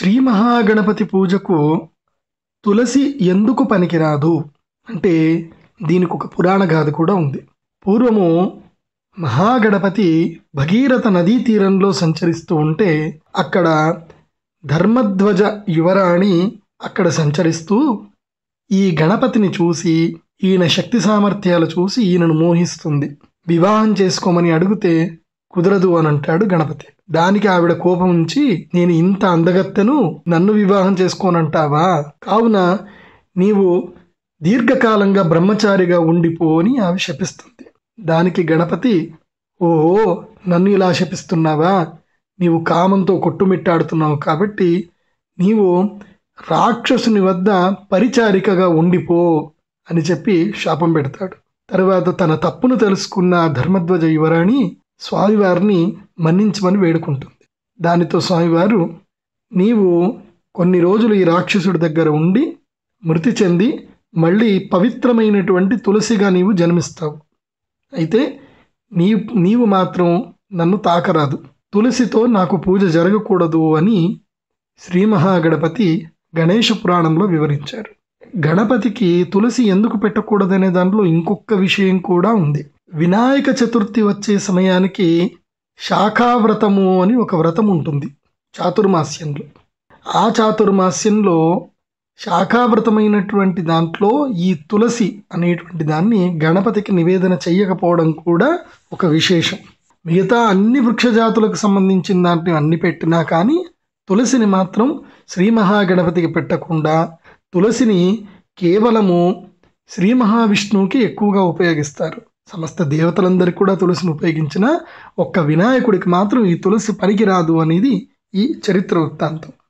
శ్రీ మహాగణపతి పూజకు తులసి ఎందుకు పనికిరాదు అంటే దీనికి ఒక పురాణ గాథ కూడా ఉంది పూర్వము మహాగణపతి భగీరథ నదీ తీరంలో సంచరిస్తూ ఉంటే అక్కడ ధర్మధ్వజ యువరాణి అక్కడ సంచరిస్తూ ఈ గణపతిని చూసి ఈయన శక్తి సామర్థ్యాలు చూసి ఈయనను మోహిస్తుంది వివాహం చేసుకోమని అడిగితే కుదరదు అని అంటాడు గణపతి దానికి ఆవిడ కోపం ఉంచి నేను ఇంత అందగత్తెను నన్ను వివాహం చేసుకోనంటావా కావున నీవు దీర్ఘకాలంగా బ్రహ్మచారిగా ఉండిపో అని ఆమె శపిస్తుంది దానికి గణపతి ఓహో నన్ను ఇలా శపిస్తున్నావా నీవు కామంతో కొట్టుమిట్టాడుతున్నావు కాబట్టి నీవు రాక్షసుని వద్ద పరిచారికగా ఉండిపో అని చెప్పి శాపం పెడతాడు తర్వాత తన తప్పును తెలుసుకున్న ధర్మధ్వజ యువరాణి స్వామివారిని మన్నించమని వేడుకుంటుంది దానితో స్వామివారు నీవు కొన్ని రోజులు ఈ రాక్షసుడి దగ్గర ఉండి మృతి చెంది మళ్ళీ పవిత్రమైనటువంటి తులసిగా నీవు జన్మిస్తావు అయితే నీ నీవు మాత్రం నన్ను తాకరాదు తులసితో నాకు పూజ జరగకూడదు అని శ్రీ మహాగణపతి గణేష పురాణంలో వివరించారు గణపతికి తులసి ఎందుకు పెట్టకూడదనే దాంట్లో ఇంకొక విషయం కూడా ఉంది వినాయక చతుర్థి వచ్చే సమయానికి శాఖావ్రతము అని ఒక వ్రతం ఉంటుంది చాతుర్మాస్యంలో ఆ చాతుర్మాస్యంలో శాఖావ్రతమైనటువంటి దాంట్లో ఈ తులసి అనేటువంటి దాన్ని గణపతికి నివేదన చెయ్యకపోవడం కూడా ఒక విశేషం మిగతా అన్ని వృక్షజాతులకు సంబంధించిన దాంట్లో అన్ని పెట్టినా కానీ తులసిని మాత్రం శ్రీ మహాగణపతికి పెట్టకుండా తులసిని కేవలము శ్రీ మహావిష్ణువుకి ఎక్కువగా ఉపయోగిస్తారు సమస్త దేవతలందరికీ కూడా తులసిని ఉపయోగించిన ఒక్క వినాయకుడికి మాత్రం ఈ తులసి పనికిరాదు అనేది ఈ చరిత్ర వృత్తాంతం